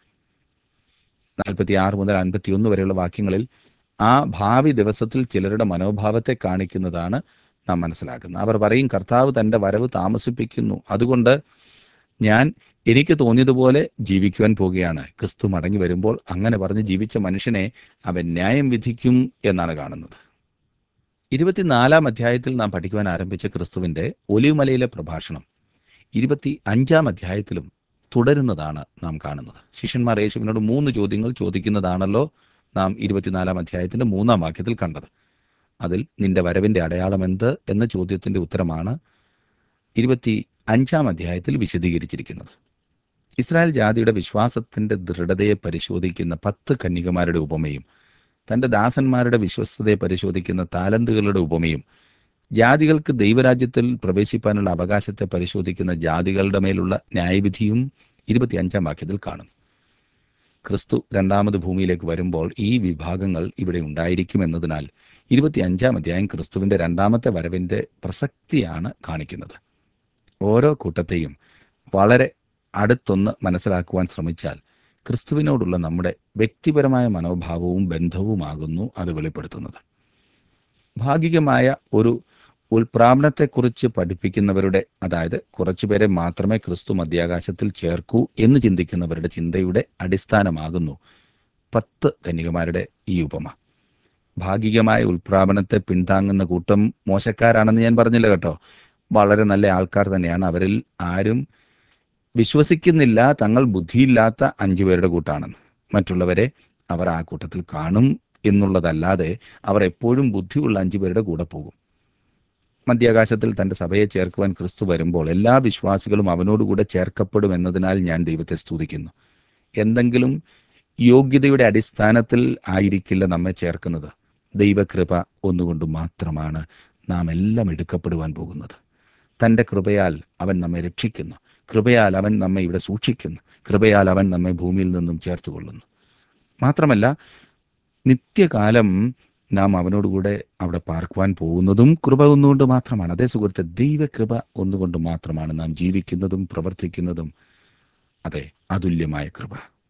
നാൽപ്പത്തി ആറ് മുതൽ അൻപത്തി ഒന്ന് വരെയുള്ള വാക്യങ്ങളിൽ ആ ഭാവി ദിവസത്തിൽ ചിലരുടെ മനോഭാവത്തെ കാണിക്കുന്നതാണ് നാം മനസ്സിലാക്കുന്നത് അവർ പറയും കർത്താവ് തൻ്റെ വരവ് താമസിപ്പിക്കുന്നു അതുകൊണ്ട് ഞാൻ എനിക്ക് തോന്നിയതുപോലെ ജീവിക്കുവാൻ പോകുകയാണ് ക്രിസ്തു മടങ്ങി വരുമ്പോൾ അങ്ങനെ പറഞ്ഞ് ജീവിച്ച മനുഷ്യനെ അവൻ ന്യായം വിധിക്കും എന്നാണ് കാണുന്നത് ഇരുപത്തിനാലാം അധ്യായത്തിൽ നാം പഠിക്കുവാൻ ആരംഭിച്ച ക്രിസ്തുവിന്റെ ഒലിവുമലയിലെ പ്രഭാഷണം ഇരുപത്തി അഞ്ചാം അധ്യായത്തിലും തുടരുന്നതാണ് നാം കാണുന്നത് ശിഷ്യന്മാർ യേശുവിനോട് മൂന്ന് ചോദ്യങ്ങൾ ചോദിക്കുന്നതാണല്ലോ നാം ഇരുപത്തിനാലാം അധ്യായത്തിന്റെ മൂന്നാം വാക്യത്തിൽ കണ്ടത് അതിൽ നിന്റെ വരവിന്റെ അടയാളം എന്ത് എന്ന ചോദ്യത്തിന്റെ ഉത്തരമാണ് ഇരുപത്തി അഞ്ചാം അധ്യായത്തിൽ വിശദീകരിച്ചിരിക്കുന്നത് ഇസ്രായേൽ ജാതിയുടെ വിശ്വാസത്തിന്റെ ദൃഢതയെ പരിശോധിക്കുന്ന പത്ത് കന്യകമാരുടെ ഉപമയും തന്റെ ദാസന്മാരുടെ വിശ്വസ്തതയെ പരിശോധിക്കുന്ന താലന്തുകളുടെ ഉപമയും ജാതികൾക്ക് ദൈവരാജ്യത്തിൽ പ്രവേശിപ്പാനുള്ള അവകാശത്തെ പരിശോധിക്കുന്ന ജാതികളുടെ മേലുള്ള ന്യായവിധിയും ഇരുപത്തിയഞ്ചാം വാക്യത്തിൽ കാണുന്നു ക്രിസ്തു രണ്ടാമത് ഭൂമിയിലേക്ക് വരുമ്പോൾ ഈ വിഭാഗങ്ങൾ ഇവിടെ ഉണ്ടായിരിക്കും എന്നതിനാൽ ഇരുപത്തിയഞ്ചാം അധ്യായം ക്രിസ്തുവിന്റെ രണ്ടാമത്തെ വരവിന്റെ പ്രസക്തിയാണ് കാണിക്കുന്നത് ഓരോ കൂട്ടത്തെയും വളരെ അടുത്തൊന്ന് മനസ്സിലാക്കുവാൻ ശ്രമിച്ചാൽ ക്രിസ്തുവിനോടുള്ള നമ്മുടെ വ്യക്തിപരമായ മനോഭാവവും ബന്ധവുമാകുന്നു അത് വെളിപ്പെടുത്തുന്നത് ഭാഗികമായ ഒരു ഉൽപ്രാപനത്തെക്കുറിച്ച് പഠിപ്പിക്കുന്നവരുടെ അതായത് കുറച്ചുപേരെ മാത്രമേ ക്രിസ്തു മധ്യാകാശത്തിൽ ചേർക്കൂ എന്ന് ചിന്തിക്കുന്നവരുടെ ചിന്തയുടെ അടിസ്ഥാനമാകുന്നു പത്ത് കന്യകമാരുടെ ഈ ഉപമ ഭാഗികമായ ഉൽപ്രാപനത്തെ പിന്താങ്ങുന്ന കൂട്ടം മോശക്കാരാണെന്ന് ഞാൻ പറഞ്ഞില്ല കേട്ടോ വളരെ നല്ല ആൾക്കാർ തന്നെയാണ് അവരിൽ ആരും വിശ്വസിക്കുന്നില്ല തങ്ങൾ ബുദ്ധിയില്ലാത്ത അഞ്ചു പേരുടെ കൂട്ടാണെന്ന് മറ്റുള്ളവരെ അവർ ആ കൂട്ടത്തിൽ കാണും എന്നുള്ളതല്ലാതെ അവർ എപ്പോഴും ബുദ്ധിയുള്ള അഞ്ചു പേരുടെ കൂടെ പോകും മധ്യാകാശത്തിൽ തന്റെ സഭയെ ചേർക്കുവാൻ ക്രിസ്തു വരുമ്പോൾ എല്ലാ വിശ്വാസികളും അവനോടുകൂടെ ചേർക്കപ്പെടും എന്നതിനാൽ ഞാൻ ദൈവത്തെ സ്തുതിക്കുന്നു എന്തെങ്കിലും യോഗ്യതയുടെ അടിസ്ഥാനത്തിൽ ആയിരിക്കില്ല നമ്മെ ചേർക്കുന്നത് ദൈവകൃപ ഒന്നുകൊണ്ട് മാത്രമാണ് നാം എല്ലാം എടുക്കപ്പെടുവാൻ പോകുന്നത് തൻ്റെ കൃപയാൽ അവൻ നമ്മെ രക്ഷിക്കുന്നു കൃപയാൽ അവൻ നമ്മെ ഇവിടെ സൂക്ഷിക്കുന്നു കൃപയാൽ അവൻ നമ്മെ ഭൂമിയിൽ നിന്നും ചേർത്ത് കൊള്ളുന്നു മാത്രമല്ല നിത്യകാലം നാം അവനോടുകൂടെ അവിടെ പാർക്കുവാൻ പോകുന്നതും കൃപ ഒന്നുകൊണ്ട് മാത്രമാണ് അതേ സുഹൃത്തെ ദൈവകൃപ ഒന്നുകൊണ്ട് മാത്രമാണ് നാം ജീവിക്കുന്നതും പ്രവർത്തിക്കുന്നതും അതെ അതുല്യമായ കൃപ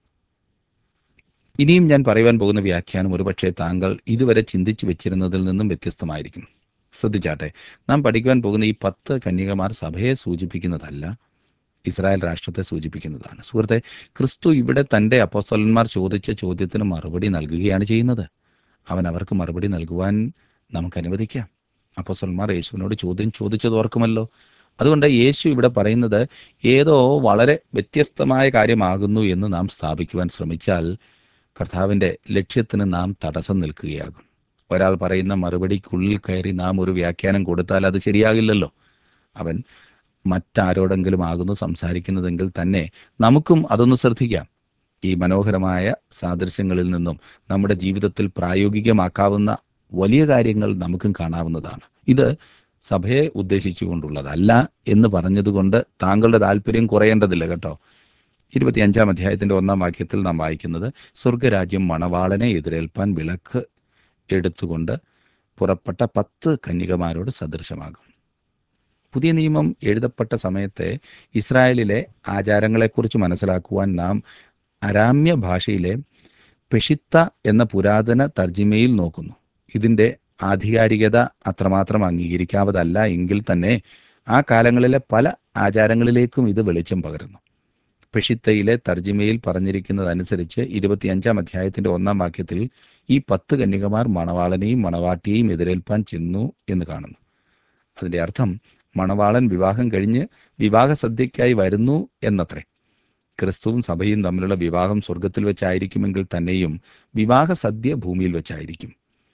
ഇനിയും ഞാൻ പറയുവാൻ പോകുന്ന വ്യാഖ്യാനം ഒരുപക്ഷെ താങ്കൾ ഇതുവരെ ചിന്തിച്ചു വെച്ചിരുന്നതിൽ നിന്നും വ്യത്യസ്തമായിരിക്കും ശ്രദ്ധിച്ചാട്ടെ നാം പഠിക്കുവാൻ പോകുന്ന ഈ പത്ത് കന്യകമാർ സഭയെ സൂചിപ്പിക്കുന്നതല്ല ഇസ്രായേൽ രാഷ്ട്രത്തെ സൂചിപ്പിക്കുന്നതാണ് സുഹൃത്തെ ക്രിസ്തു ഇവിടെ തൻ്റെ അപ്പോസ്തലന്മാർ ചോദിച്ച ചോദ്യത്തിന് മറുപടി നൽകുകയാണ് ചെയ്യുന്നത് അവൻ അവർക്ക് മറുപടി നൽകുവാൻ നമുക്ക് അനുവദിക്കാം അപ്പോസ്തലന്മാർ യേശുവിനോട് ചോദ്യം ചോദിച്ചത് ഓർക്കുമല്ലോ അതുകൊണ്ട് യേശു ഇവിടെ പറയുന്നത് ഏതോ വളരെ വ്യത്യസ്തമായ കാര്യമാകുന്നു എന്ന് നാം സ്ഥാപിക്കുവാൻ ശ്രമിച്ചാൽ കർത്താവിൻ്റെ ലക്ഷ്യത്തിന് നാം തടസ്സം നിൽക്കുകയാകും ഒരാൾ പറയുന്ന മറുപടിക്കുള്ളിൽ കയറി നാം ഒരു വ്യാഖ്യാനം കൊടുത്താൽ അത് ശരിയാകില്ലല്ലോ അവൻ മറ്റാരോടെങ്കിലും ആകുന്നു സംസാരിക്കുന്നതെങ്കിൽ തന്നെ നമുക്കും അതൊന്ന് ശ്രദ്ധിക്കാം ഈ മനോഹരമായ സാദൃശ്യങ്ങളിൽ നിന്നും നമ്മുടെ ജീവിതത്തിൽ പ്രായോഗികമാക്കാവുന്ന വലിയ കാര്യങ്ങൾ നമുക്കും കാണാവുന്നതാണ് ഇത് സഭയെ ഉദ്ദേശിച്ചുകൊണ്ടുള്ളതല്ല എന്ന് പറഞ്ഞതുകൊണ്ട് താങ്കളുടെ താല്പര്യം കുറയേണ്ടതില്ല കേട്ടോ ഇരുപത്തിയഞ്ചാം അധ്യായത്തിന്റെ ഒന്നാം വാക്യത്തിൽ നാം വായിക്കുന്നത് സ്വർഗരാജ്യം മണവാളനെ എതിരേൽപ്പാൻ വിളക്ക് എടുത്തുകൊണ്ട് പുറപ്പെട്ട പത്ത് കന്യകമാരോട് സദൃശമാകും പുതിയ നിയമം എഴുതപ്പെട്ട സമയത്തെ ഇസ്രായേലിലെ ആചാരങ്ങളെക്കുറിച്ച് മനസ്സിലാക്കുവാൻ നാം അരാമ്യ ഭാഷയിലെ പെഷിത്ത എന്ന പുരാതന തർജിമയിൽ നോക്കുന്നു ഇതിൻ്റെ ആധികാരികത അത്രമാത്രം അംഗീകരിക്കാവതല്ല എങ്കിൽ തന്നെ ആ കാലങ്ങളിലെ പല ആചാരങ്ങളിലേക്കും ഇത് വെളിച്ചം പകരുന്നു പെഷിത്തയിലെ തർജിമയിൽ പറഞ്ഞിരിക്കുന്നതനുസരിച്ച് ഇരുപത്തിയഞ്ചാം അധ്യായത്തിന്റെ ഒന്നാം വാക്യത്തിൽ ഈ പത്ത് കന്യകമാർ മണവാളനെയും മണവാട്ടിയെയും എതിരേൽപ്പാൻ ചെന്നു എന്ന് കാണുന്നു അതിന്റെ അർത്ഥം മണവാളൻ വിവാഹം കഴിഞ്ഞ് വിവാഹ സദ്യയ്ക്കായി വരുന്നു എന്നത്രേ ക്രിസ്തുവും സഭയും തമ്മിലുള്ള വിവാഹം സ്വർഗത്തിൽ വെച്ചായിരിക്കുമെങ്കിൽ തന്നെയും വിവാഹ സദ്യ ഭൂമിയിൽ വെച്ചായിരിക്കും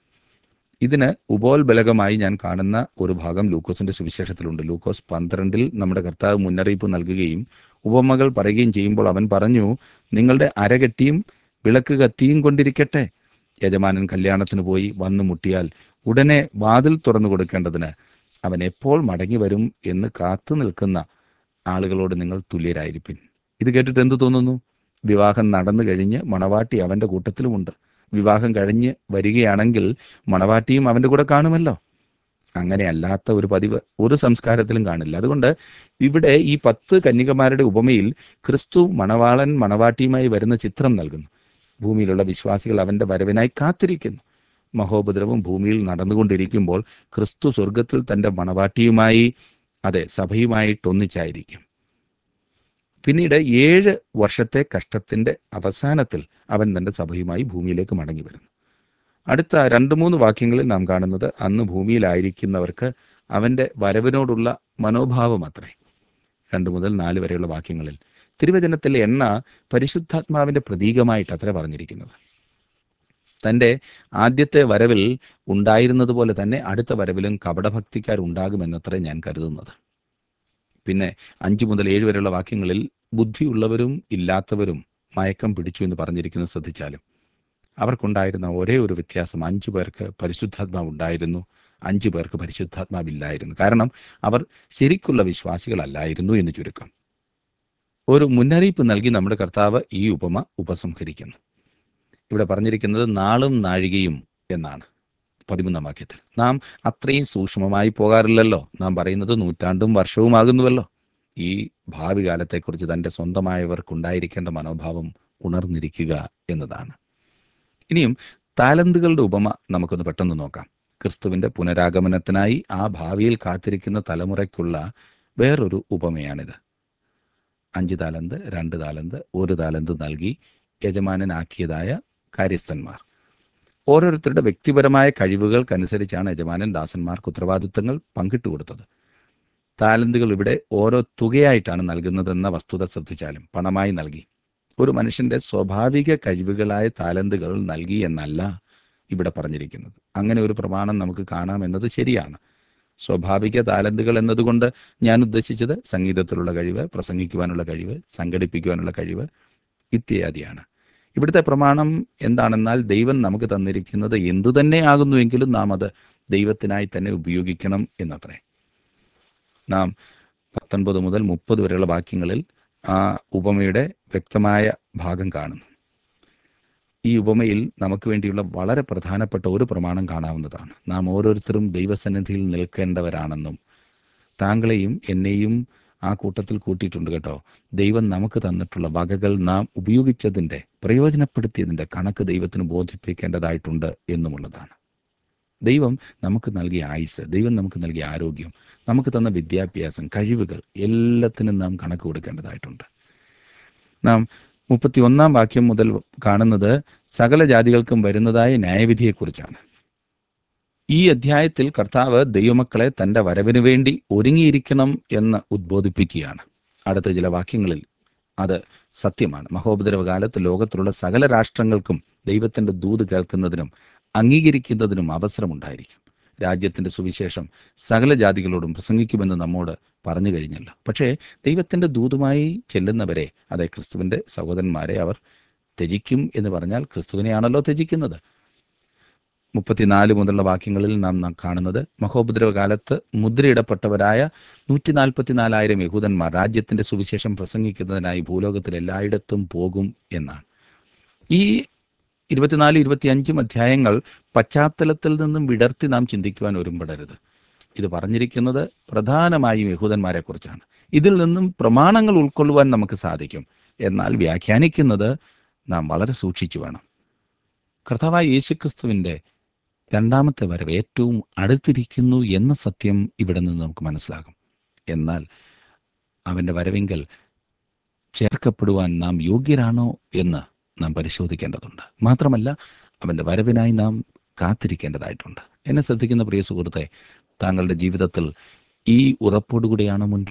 ഇതിന് ഉപോത്ബലകമായി ഞാൻ കാണുന്ന ഒരു ഭാഗം ലൂക്കോസിന്റെ സുവിശേഷത്തിലുണ്ട് ലൂക്കോസ് പന്ത്രണ്ടിൽ നമ്മുടെ കർത്താവ് മുന്നറിയിപ്പ് നൽകുകയും ഉപമകൾ പറയുകയും ചെയ്യുമ്പോൾ അവൻ പറഞ്ഞു നിങ്ങളുടെ അരകെട്ടിയും വിളക്ക് കത്തിയും കൊണ്ടിരിക്കട്ടെ യജമാനൻ കല്യാണത്തിന് പോയി വന്നു മുട്ടിയാൽ ഉടനെ വാതിൽ തുറന്നു കൊടുക്കേണ്ടതിന് അവൻ എപ്പോൾ മടങ്ങി വരും എന്ന് കാത്തു നിൽക്കുന്ന ആളുകളോട് നിങ്ങൾ തുല്യരായിരിപ്പിൻ ഇത് കേട്ടിട്ട് എന്ത് തോന്നുന്നു വിവാഹം നടന്നു കഴിഞ്ഞ് മണവാട്ടി അവന്റെ കൂട്ടത്തിലുമുണ്ട് വിവാഹം കഴിഞ്ഞ് വരികയാണെങ്കിൽ മണവാട്ടിയും അവന്റെ കൂടെ കാണുമല്ലോ അങ്ങനെ അല്ലാത്ത ഒരു പതിവ് ഒരു സംസ്കാരത്തിലും കാണില്ല അതുകൊണ്ട് ഇവിടെ ഈ പത്ത് കന്യകമാരുടെ ഉപമയിൽ ക്രിസ്തു മണവാളൻ മണവാട്ടിയുമായി വരുന്ന ചിത്രം നൽകുന്നു ഭൂമിയിലുള്ള വിശ്വാസികൾ അവന്റെ വരവിനായി കാത്തിരിക്കുന്നു മഹോപദ്രവം ഭൂമിയിൽ നടന്നുകൊണ്ടിരിക്കുമ്പോൾ ക്രിസ്തു സ്വർഗത്തിൽ തന്റെ മണവാട്ടിയുമായി അതെ സഭയുമായിട്ടൊന്നിച്ചായിരിക്കും പിന്നീട് ഏഴ് വർഷത്തെ കഷ്ടത്തിന്റെ അവസാനത്തിൽ അവൻ തന്റെ സഭയുമായി ഭൂമിയിലേക്ക് മടങ്ങി വരുന്നു അടുത്ത രണ്ട് മൂന്ന് വാക്യങ്ങളിൽ നാം കാണുന്നത് അന്ന് ഭൂമിയിലായിരിക്കുന്നവർക്ക് അവന്റെ വരവിനോടുള്ള മനോഭാവം അത്രേ രണ്ട് മുതൽ നാല് വരെയുള്ള വാക്യങ്ങളിൽ തിരുവചനത്തിലെ എണ്ണ പരിശുദ്ധാത്മാവിന്റെ പ്രതീകമായിട്ട് അത്ര പറഞ്ഞിരിക്കുന്നത് തൻ്റെ ആദ്യത്തെ വരവിൽ ഉണ്ടായിരുന്നതുപോലെ തന്നെ അടുത്ത വരവിലും കപടഭക്തിക്കാർ ഉണ്ടാകുമെന്നത്രേ ഞാൻ കരുതുന്നത് പിന്നെ അഞ്ചു മുതൽ ഏഴ് വരെയുള്ള വാക്യങ്ങളിൽ ബുദ്ധിയുള്ളവരും ഇല്ലാത്തവരും മയക്കം പിടിച്ചു എന്ന് പറഞ്ഞിരിക്കുന്നത് ശ്രദ്ധിച്ചാലും അവർക്കുണ്ടായിരുന്ന ഒരേ ഒരു വ്യത്യാസം അഞ്ചു പേർക്ക് പരിശുദ്ധാത്മാവ് ഉണ്ടായിരുന്നു അഞ്ചു പേർക്ക് പരിശുദ്ധാത്മാവില്ലായിരുന്നു കാരണം അവർ ശരിക്കുള്ള വിശ്വാസികളല്ലായിരുന്നു എന്ന് ചുരുക്കം ഒരു മുന്നറിയിപ്പ് നൽകി നമ്മുടെ കർത്താവ് ഈ ഉപമ ഉപസംഹരിക്കുന്നു ഇവിടെ പറഞ്ഞിരിക്കുന്നത് നാളും നാഴികയും എന്നാണ് പതിമൂന്നാം വാക്യത്തിൽ നാം അത്രയും സൂക്ഷ്മമായി പോകാറില്ലല്ലോ നാം പറയുന്നത് നൂറ്റാണ്ടും വർഷവുമാകുന്നുവല്ലോ ഈ ഭാവി കാലത്തെക്കുറിച്ച് തൻ്റെ സ്വന്തമായവർക്കുണ്ടായിരിക്കേണ്ട മനോഭാവം ഉണർന്നിരിക്കുക എന്നതാണ് ഇനിയും താലന്തുകളുടെ ഉപമ നമുക്കൊന്ന് പെട്ടെന്ന് നോക്കാം ക്രിസ്തുവിന്റെ പുനരാഗമനത്തിനായി ആ ഭാവിയിൽ കാത്തിരിക്കുന്ന തലമുറയ്ക്കുള്ള വേറൊരു ഉപമയാണിത് അഞ്ച് താലന്ത് രണ്ട് താലന്ത് ഒരു താലന്ത് നൽകി യജമാനനാക്കിയതായ കാര്യസ്ഥന്മാർ ഓരോരുത്തരുടെ വ്യക്തിപരമായ കഴിവുകൾക്കനുസരിച്ചാണ് യജമാനൻ ദാസന്മാർക്ക് ഉത്തരവാദിത്തങ്ങൾ പങ്കിട്ടു കൊടുത്തത് താലന്തുകൾ ഇവിടെ ഓരോ തുകയായിട്ടാണ് നൽകുന്നതെന്ന വസ്തുത ശ്രദ്ധിച്ചാലും പണമായി നൽകി ഒരു മനുഷ്യന്റെ സ്വാഭാവിക കഴിവുകളായ താലന്തുകൾ നൽകി എന്നല്ല ഇവിടെ പറഞ്ഞിരിക്കുന്നത് അങ്ങനെ ഒരു പ്രമാണം നമുക്ക് കാണാം എന്നത് ശരിയാണ് സ്വാഭാവിക താലന്തുകൾ എന്നതുകൊണ്ട് ഞാൻ ഉദ്ദേശിച്ചത് സംഗീതത്തിലുള്ള കഴിവ് പ്രസംഗിക്കുവാനുള്ള കഴിവ് സംഘടിപ്പിക്കുവാനുള്ള കഴിവ് ഇത്യാദിയാണ് ഇവിടുത്തെ പ്രമാണം എന്താണെന്നാൽ ദൈവം നമുക്ക് തന്നിരിക്കുന്നത് എന്തു തന്നെ ആകുന്നുവെങ്കിലും നാം അത് ദൈവത്തിനായി തന്നെ ഉപയോഗിക്കണം എന്നത്രേ നാം പത്തൊൻപത് മുതൽ മുപ്പത് വരെയുള്ള വാക്യങ്ങളിൽ ആ ഉപമയുടെ വ്യക്തമായ ഭാഗം കാണുന്നു ഈ ഉപമയിൽ നമുക്ക് വേണ്ടിയുള്ള വളരെ പ്രധാനപ്പെട്ട ഒരു പ്രമാണം കാണാവുന്നതാണ് നാം ഓരോരുത്തരും ദൈവസന്നിധിയിൽ നിൽക്കേണ്ടവരാണെന്നും താങ്കളെയും എന്നെയും ആ കൂട്ടത്തിൽ കൂട്ടിയിട്ടുണ്ട് കേട്ടോ ദൈവം നമുക്ക് തന്നിട്ടുള്ള വകകൾ നാം ഉപയോഗിച്ചതിൻ്റെ പ്രയോജനപ്പെടുത്തിയതിൻ്റെ കണക്ക് ദൈവത്തിന് ബോധിപ്പിക്കേണ്ടതായിട്ടുണ്ട് എന്നുമുള്ളതാണ് ദൈവം നമുക്ക് നൽകിയ ആയുസ് ദൈവം നമുക്ക് നൽകിയ ആരോഗ്യം നമുക്ക് തന്ന വിദ്യാഭ്യാസം കഴിവുകൾ എല്ലാത്തിനും നാം കണക്ക് കൊടുക്കേണ്ടതായിട്ടുണ്ട് നാം മുപ്പത്തി ഒന്നാം വാക്യം മുതൽ കാണുന്നത് സകല ജാതികൾക്കും വരുന്നതായ ന്യായവിധിയെക്കുറിച്ചാണ് ഈ അധ്യായത്തിൽ കർത്താവ് ദൈവമക്കളെ തൻ്റെ വരവിനു വേണ്ടി ഒരുങ്ങിയിരിക്കണം എന്ന് ഉദ്ബോധിപ്പിക്കുകയാണ് അടുത്ത ചില വാക്യങ്ങളിൽ അത് സത്യമാണ് മഹോപദ്രവ കാലത്ത് ലോകത്തിലുള്ള സകല രാഷ്ട്രങ്ങൾക്കും ദൈവത്തിൻ്റെ ദൂത് കേൾക്കുന്നതിനും അംഗീകരിക്കുന്നതിനും അവസരമുണ്ടായിരിക്കും രാജ്യത്തിൻ്റെ സുവിശേഷം സകല ജാതികളോടും പ്രസംഗിക്കുമെന്ന് നമ്മോട് പറഞ്ഞു കഴിഞ്ഞല്ലോ പക്ഷേ ദൈവത്തിൻ്റെ ദൂതുമായി ചെല്ലുന്നവരെ അതെ ക്രിസ്തുവിൻ്റെ സഹോദരന്മാരെ അവർ ത്യജിക്കും എന്ന് പറഞ്ഞാൽ ക്രിസ്തുവിനെയാണല്ലോ ത്യജിക്കുന്നത് മുപ്പത്തിനാല് മുതലുള്ള വാക്യങ്ങളിൽ നാം നാം കാണുന്നത് മഹോപദ്രവ കാലത്ത് മുദ്രയിടപ്പെട്ടവരായ നൂറ്റി നാൽപ്പത്തിനാലായിരം യഹൂദന്മാർ രാജ്യത്തിൻ്റെ സുവിശേഷം പ്രസംഗിക്കുന്നതിനായി ഭൂലോകത്തിൽ എല്ലായിടത്തും പോകും എന്നാണ് ഈ ഇരുപത്തിനാല് ഇരുപത്തിയഞ്ചും അധ്യായങ്ങൾ പശ്ചാത്തലത്തിൽ നിന്നും വിടർത്തി നാം ചിന്തിക്കുവാൻ ഒരുമ്പെടരുത് ഇത് പറഞ്ഞിരിക്കുന്നത് പ്രധാനമായും യഹൂദന്മാരെക്കുറിച്ചാണ് ഇതിൽ നിന്നും പ്രമാണങ്ങൾ ഉൾക്കൊള്ളുവാൻ നമുക്ക് സാധിക്കും എന്നാൽ വ്യാഖ്യാനിക്കുന്നത് നാം വളരെ സൂക്ഷിച്ചു വേണം കർത്താവായ യേശുക്രിസ്തുവിൻ്റെ രണ്ടാമത്തെ വരവ് ഏറ്റവും അടുത്തിരിക്കുന്നു എന്ന സത്യം ഇവിടെ നിന്ന് നമുക്ക് മനസ്സിലാകും എന്നാൽ അവൻ്റെ വരവെങ്കിൽ ചേർക്കപ്പെടുവാൻ നാം യോഗ്യരാണോ എന്ന് നാം പരിശോധിക്കേണ്ടതുണ്ട് മാത്രമല്ല അവൻ്റെ വരവിനായി നാം കാത്തിരിക്കേണ്ടതായിട്ടുണ്ട് എന്നെ ശ്രദ്ധിക്കുന്ന പ്രിയ സുഹൃത്തെ താങ്കളുടെ ജീവിതത്തിൽ ഈ ഉറപ്പോടുകൂടിയാണോ മുൻപോട്ട്